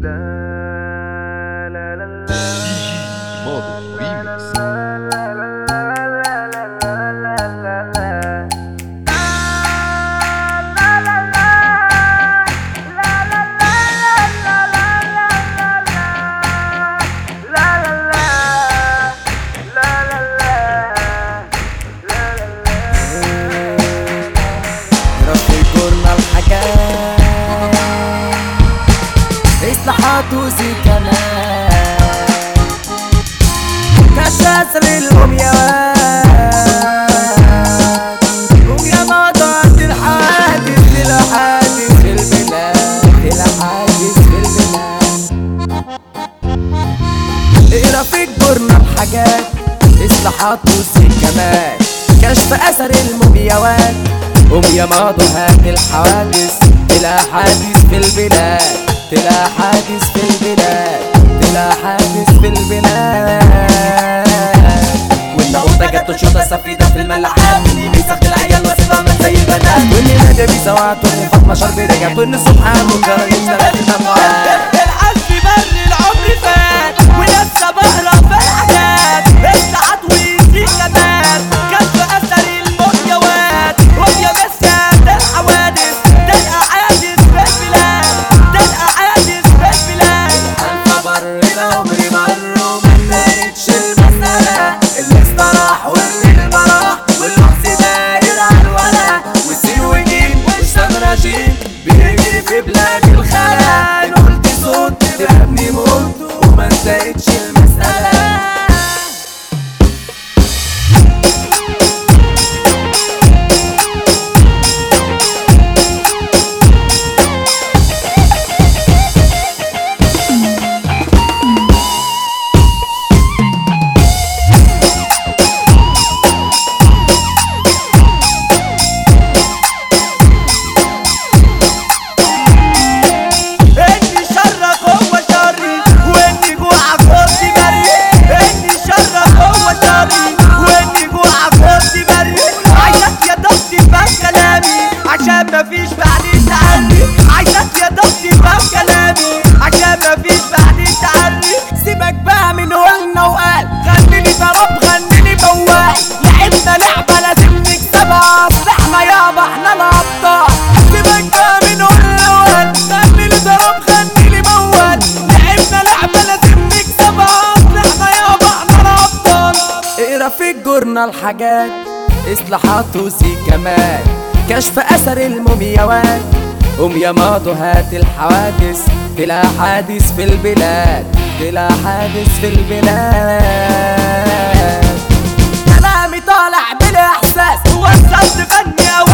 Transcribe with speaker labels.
Speaker 1: ماضي ريميكس
Speaker 2: رفي كورنا الحاجات اصلاحات وزي كمان كشاسر الأميات ويا مضات الحادث الحادث في البلاد الحادث في البلاد اقرا في كبرنا الحاجات اصلاحات وزي كمان كشف اثر المومياوات قوم يا ماضو هات الحوادث تلا حادث في البلاد تلا حادث في البلاد تلا حادث في البلاد وانت قطة جت تشوط سفيدة في الملعب اللي بيسخت العيال واسمها من زي البنات واللي نادى بيسوعت واللي فاطمة شرب رجعت واللي سبحان وكرر يشتغل في دموعات
Speaker 3: العز بر العمر فات ولسه بقرا في الحاجات الساعات ويزيد كمان كشف اثر المحتويات رؤيا مسات الحوادث ده الاحاديث في البلاد ده الاحاديث في البلاد
Speaker 2: ألف بر العمر مر وما لقيتش المسألة اللي استراح واللي البراح والوقت داير على الولا والسين وجيم والشام رشيد بيجري في بلاد الخلا إن قلت صوت ترهبني موت وما انتهتش المسألة
Speaker 3: اني شرك هو شري واني جوعك كنت بري اني شرك هو شري واني جوعك كنت بري عايزك يا ضبطي فهم كلامي عشان مفيش بعدي تعلي عايزك يا ضبطي فهم كلامي عشان مفيش بعدي تعلي
Speaker 2: سيبك بقى من قلنا وقال غنيني ضرب غنيني بوال لعبنا لعبة لازم نكسبها اصل احنا يابا احنا الابطال سيبك بقى من قلنا وقال غنيني ضرب غنيني بوال لعبنا لعبة لازم نكسبها اصل احنا يابا احنا الابطال اقرا في الجورنال حاجات اصلاحات وزي كمان كشف اثر المومياوات قوم يا ماضو هات الحوادث تلا حادث في البلاد تلا حادث في البلاد كلامي طالع بالاحساس
Speaker 3: وصلت فني او